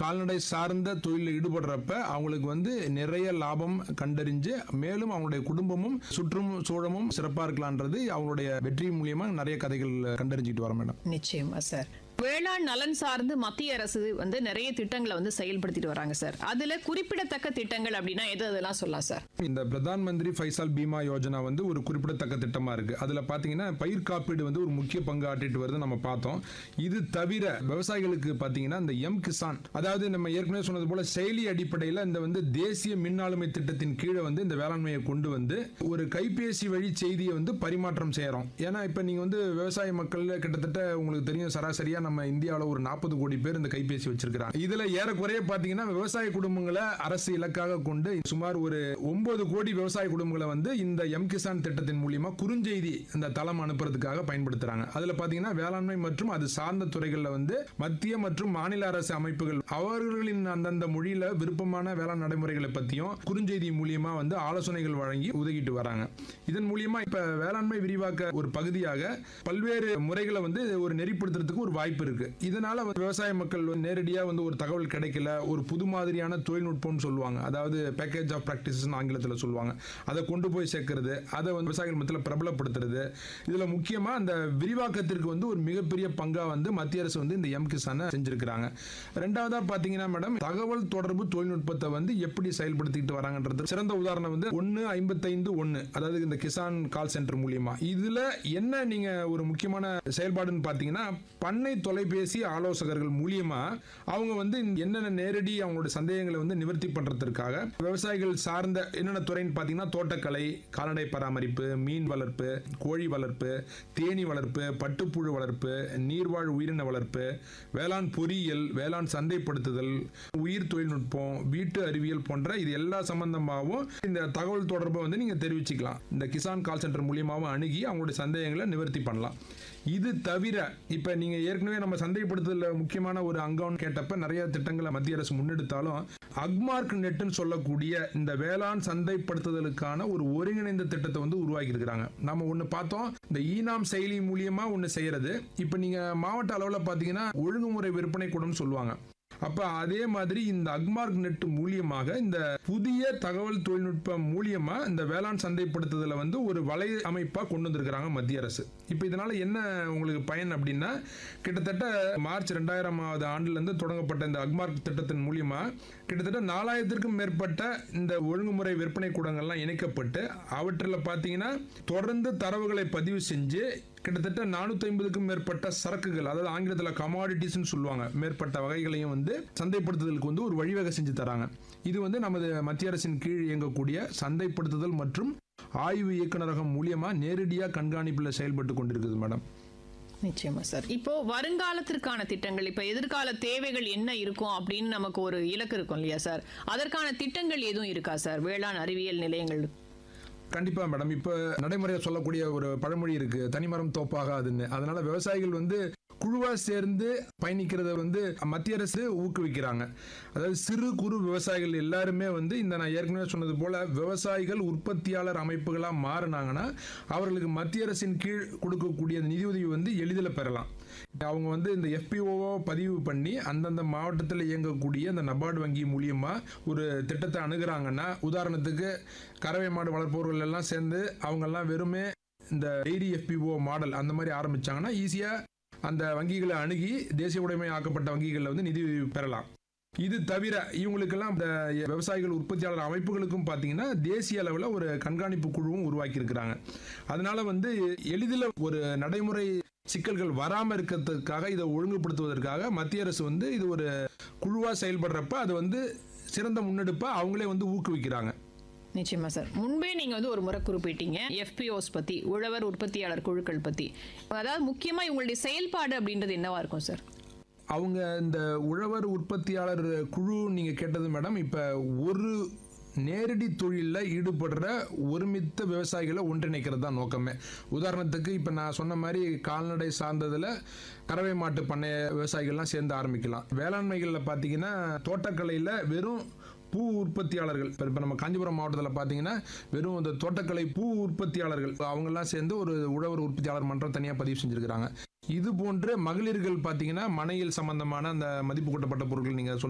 கால்நடை சார்ந்த தொழிலில் ஈடுபடுறப்ப அவங்களுக்கு வந்து நிறைய லாபம் கண்டறிஞ்சு மேலும் அவங்களுடைய குடும்பமும் சுற்றும் சூழமும் சிறப்பாக இருக்கலான்றது அவங்களுடைய வெற்றி மூலியமா நிறைய கதைகள் கண்டறிஞ்சிட்டு வரோம் மேடம் நிச்சயமா சார் வேளாண் நலன் சார்ந்து மத்திய அரசு வந்து நிறைய திட்டங்களை வந்து செயல்படுத்திட்டு வராங்க சார் அதுல குறிப்பிடத்தக்க திட்டங்கள் அப்படின்னா எது அதெல்லாம் சொல்லலாம் சார் இந்த பிரதான் மந்திரி ஃபைசால் பீமா யோஜனா வந்து ஒரு குறிப்பிடத்தக்க திட்டமா இருக்கு அதுல பாத்தீங்கன்னா பயிர் காப்பீடு வந்து ஒரு முக்கிய பங்கு ஆற்றிட்டு வருது நம்ம பார்த்தோம் இது தவிர விவசாயிகளுக்கு பாத்தீங்கன்னா இந்த எம் கிசான் அதாவது நம்ம ஏற்கனவே சொன்னது போல செயலி அடிப்படையில் இந்த வந்து தேசிய மின் ஆளுமை திட்டத்தின் கீழே வந்து இந்த வேளாண்மையை கொண்டு வந்து ஒரு கைபேசி வழி செய்தியை வந்து பரிமாற்றம் செய்யறோம் ஏன்னா இப்ப நீங்க வந்து விவசாய மக்கள் கிட்டத்தட்ட உங்களுக்கு தெரியும் சராசரியா நம்ம இந்தியாவில் ஒரு நாற்பது கோடி பேர் இந்த கைபேசி வச்சிருக்கிறாங்க இதுல ஏறக்குறைய பாத்தீங்கன்னா விவசாய குடும்பங்களை அரசு இலக்காக கொண்டு சுமார் ஒரு ஒன்பது கோடி விவசாய குடும்பங்களை வந்து இந்த எம் கிசான் திட்டத்தின் மூலியமா குறுஞ்செய்தி இந்த தளம் அனுப்புறதுக்காக பயன்படுத்துறாங்க அதுல பாத்தீங்கன்னா வேளாண்மை மற்றும் அது சார்ந்த துறைகள்ல வந்து மத்திய மற்றும் மாநில அரசு அமைப்புகள் அவர்களின் அந்தந்த மொழியில விருப்பமான வேளாண் நடைமுறைகளை பத்தியும் குறுஞ்செய்தி மூலியமா வந்து ஆலோசனைகள் வழங்கி உதவிட்டு வராங்க இதன் மூலியமா இப்ப வேளாண்மை விரிவாக்க ஒரு பகுதியாக பல்வேறு முறைகளை வந்து ஒரு நெறிப்படுத்துறதுக்கு ஒரு வாய்ப்பு இருக்கு இதனால வந்து விவசாய மக்கள் வந்து நேரடியா வந்து ஒரு தகவல் கிடைக்கல ஒரு புது மாதிரியான தொழில்நுட்பம்னு சொல்லுவாங்க அதாவது பேக்கேஜ் ஆஃப் ப்ராக்டிசஸ் ஆங்கிலத்தில் சொல்லுவாங்க அதை கொண்டு போய் சேர்க்கறது அதை வந்து விவசாயிகள் மத்தியில் பிரபலப்படுத்துறது இதுல முக்கியமா அந்த விரிவாக்கத்திற்கு வந்து ஒரு மிகப்பெரிய பங்கா வந்து மத்திய அரசு வந்து இந்த எம் கிசானை செஞ்சிருக்கிறாங்க ரெண்டாவதா பாத்தீங்கன்னா மேடம் தகவல் தொடர்பு தொழில்நுட்பத்தை வந்து எப்படி செயல்படுத்திட்டு வராங்கன்றது சிறந்த உதாரணம் வந்து ஒன்னு ஐம்பத்தைந்து ஒன்னு அதாவது இந்த கிசான் கால் சென்டர் மூலியமா இதுல என்ன நீங்க ஒரு முக்கியமான செயல்பாடுன்னு பாத்தீங்கன்னா பண்ணை தொலைபேசி ஆலோசகர்கள் மூலியமா அவங்க வந்து என்னென்ன நேரடி அவங்களோட சந்தேகங்களை வந்து நிவர்த்தி பண்றதுக்காக விவசாயிகள் சார்ந்த என்னென்ன துறைன்னு பாத்தீங்கன்னா தோட்டக்கலை கால்நடை பராமரிப்பு மீன் வளர்ப்பு கோழி வளர்ப்பு தேனி வளர்ப்பு பட்டுப்புழு வளர்ப்பு நீர்வாழ் உயிரின வளர்ப்பு வேளாண் பொறியியல் வேளாண் சந்தைப்படுத்துதல் உயிர் தொழில்நுட்பம் வீட்டு அறிவியல் போன்ற இது எல்லா சம்பந்தமாகவும் இந்த தகவல் தொடர்பை வந்து நீங்க தெரிவிச்சுக்கலாம் இந்த கிசான் கால் சென்டர் மூலியமாகவும் அணுகி அவங்களுடைய சந்தேகங்களை நிவர்த்தி பண்ணலாம் இது தவிர இப்ப நீங்க ஏற்கனவே நம்ம சந்தைப்படுத்துதல முக்கியமான ஒரு அங்கம்னு கேட்டப்ப நிறைய திட்டங்களை மத்திய அரசு முன்னெடுத்தாலும் அக்மார்க் நெட்னு சொல்லக்கூடிய இந்த வேளாண் சந்தைப்படுத்துதலுக்கான ஒரு ஒருங்கிணைந்த திட்டத்தை வந்து உருவாக்கி இருக்கிறாங்க நம்ம ஒண்ணு பார்த்தோம் இந்த ஈனாம் செயலி மூலியமா ஒண்ணு செய்யறது இப்ப நீங்க மாவட்ட அளவுல பாத்தீங்கன்னா ஒழுங்குமுறை விற்பனை கூடம்னு சொல்லுவாங்க அப்ப அதே மாதிரி இந்த அக்மார்க் நெட் மூலியமாக இந்த புதிய தகவல் தொழில்நுட்பம் மூலியமா இந்த வேளாண் சந்தைப்படுத்துதலை வந்து ஒரு வலை அமைப்பா கொண்டு வந்திருக்கிறாங்க மத்திய அரசு இப்ப இதனால என்ன உங்களுக்கு பயன் அப்படின்னா கிட்டத்தட்ட மார்ச் ரெண்டாயிரமாவது ஆண்டுல இருந்து தொடங்கப்பட்ட இந்த அக்மார்க் திட்டத்தின் மூலியமா கிட்டத்தட்ட நாலாயிரத்திற்கும் மேற்பட்ட இந்த ஒழுங்குமுறை விற்பனை கூடங்கள்லாம் இணைக்கப்பட்டு அவற்றில் பார்த்தீங்கன்னா தொடர்ந்து தரவுகளை பதிவு செஞ்சு கிட்டத்தட்ட நானூத்தி ஐம்பதுக்கும் மேற்பட்ட சரக்குகள் அதாவது ஆங்கிலத்தில் கமாடிட்டிஸ்னு சொல்லுவாங்க மேற்பட்ட வகைகளையும் வந்து சந்தைப்படுத்துதலுக்கு வந்து ஒரு வழிவகை செஞ்சு தராங்க இது வந்து நமது மத்திய அரசின் கீழ் இயங்கக்கூடிய சந்தைப்படுத்துதல் மற்றும் ஆய்வு இயக்குநரகம் மூலியமா நேரடியாக கண்காணிப்பில் செயல்பட்டு கொண்டிருக்குது மேடம் நிச்சயமா சார் இப்போ வருங்காலத்திற்கான திட்டங்கள் இப்ப எதிர்கால தேவைகள் என்ன இருக்கும் அப்படின்னு நமக்கு ஒரு இலக்கு இருக்கும் இல்லையா சார் அதற்கான திட்டங்கள் எதுவும் இருக்கா சார் வேளாண் அறிவியல் நிலையங்கள் கண்டிப்பா மேடம் இப்ப நடைமுறையை சொல்லக்கூடிய ஒரு பழமொழி இருக்கு தனிமரம் தோப்பாகாதுன்னு அதனால விவசாயிகள் வந்து குழுவா சேர்ந்து பயணிக்கிறத வந்து மத்திய அரசு ஊக்குவிக்கிறாங்க அதாவது சிறு குறு விவசாயிகள் எல்லாருமே வந்து இந்த நான் ஏற்கனவே சொன்னது போல விவசாயிகள் உற்பத்தியாளர் அமைப்புகளா மாறினாங்கன்னா அவர்களுக்கு மத்திய அரசின் கீழ் கொடுக்கக்கூடிய நிதியுதவி வந்து எளிதில் பெறலாம் அவங்க வந்து இந்த எஃபிஓவை பதிவு பண்ணி அந்தந்த மாவட்டத்தில் இயங்கக்கூடிய அந்த நபார்டு வங்கி மூலியமா ஒரு திட்டத்தை அணுகுறாங்கன்னா உதாரணத்துக்கு கறவை மாடு வளர்ப்பவர்கள் எல்லாம் சேர்ந்து அவங்கெல்லாம் வெறுமே இந்த டெய்ரி எஃபிஓ மாடல் அந்த மாதிரி ஆரம்பிச்சாங்கன்னா ஈஸியா அந்த வங்கிகளை அணுகி தேசிய உடைமை ஆக்கப்பட்ட வங்கிகளில் வந்து நிதி பெறலாம் இது தவிர இவங்களுக்கெல்லாம் இந்த விவசாயிகள் உற்பத்தியாளர் அமைப்புகளுக்கும் பார்த்தீங்கன்னா தேசிய அளவில் ஒரு கண்காணிப்பு குழுவும் உருவாக்கி இருக்கிறாங்க அதனால வந்து எளிதில் ஒரு நடைமுறை சிக்கல்கள் வராமல் இருக்கிறதுக்காக இதை ஒழுங்குபடுத்துவதற்காக மத்திய அரசு வந்து இது ஒரு குழுவாக செயல்படுறப்ப அது வந்து சிறந்த முன்னெடுப்பாக அவங்களே வந்து ஊக்குவிக்கிறாங்க நிச்சயமா சார் முன்பே நீங்க வந்து ஒரு முறை குறிப்பிட்டீங்க எஃபிஓஸ் பத்தி உழவர் உற்பத்தியாளர் குழுக்கள் பத்தி அதாவது முக்கியமா இவங்களுடைய செயல்பாடு அப்படின்றது என்னவா இருக்கும் சார் அவங்க இந்த உழவர் உற்பத்தியாளர் குழு நீங்க கேட்டது மேடம் இப்ப ஒரு நேரடி தொழிலில் ஈடுபடுற ஒருமித்த விவசாயிகளை ஒன்றிணைக்கிறது தான் நோக்கமே உதாரணத்துக்கு இப்போ நான் சொன்ன மாதிரி கால்நடை சார்ந்ததில் கறவை மாட்டு பண்ணைய விவசாயிகள்லாம் சேர்ந்து ஆரம்பிக்கலாம் வேளாண்மைகளில் பார்த்தீங்கன்னா தோட்டக்கலையில் வெறும் பூ உற்பத்தியாளர்கள் இப்போ இப்போ நம்ம காஞ்சிபுரம் மாவட்டத்தில் பார்த்தீங்கன்னா வெறும் இந்த தோட்டக்கலை பூ உற்பத்தியாளர்கள் அவங்கெல்லாம் சேர்ந்து ஒரு உழவர் உற்பத்தியாளர் மன்றம் தனியாக பதிவு செஞ்சுருக்கிறாங்க இது போன்ற மகளிர்கள் பார்த்தீங்கன்னா மனையில் சம்பந்தமான அந்த மதிப்பு கூட்டப்பட்ட பொருட்கள் நீங்கள்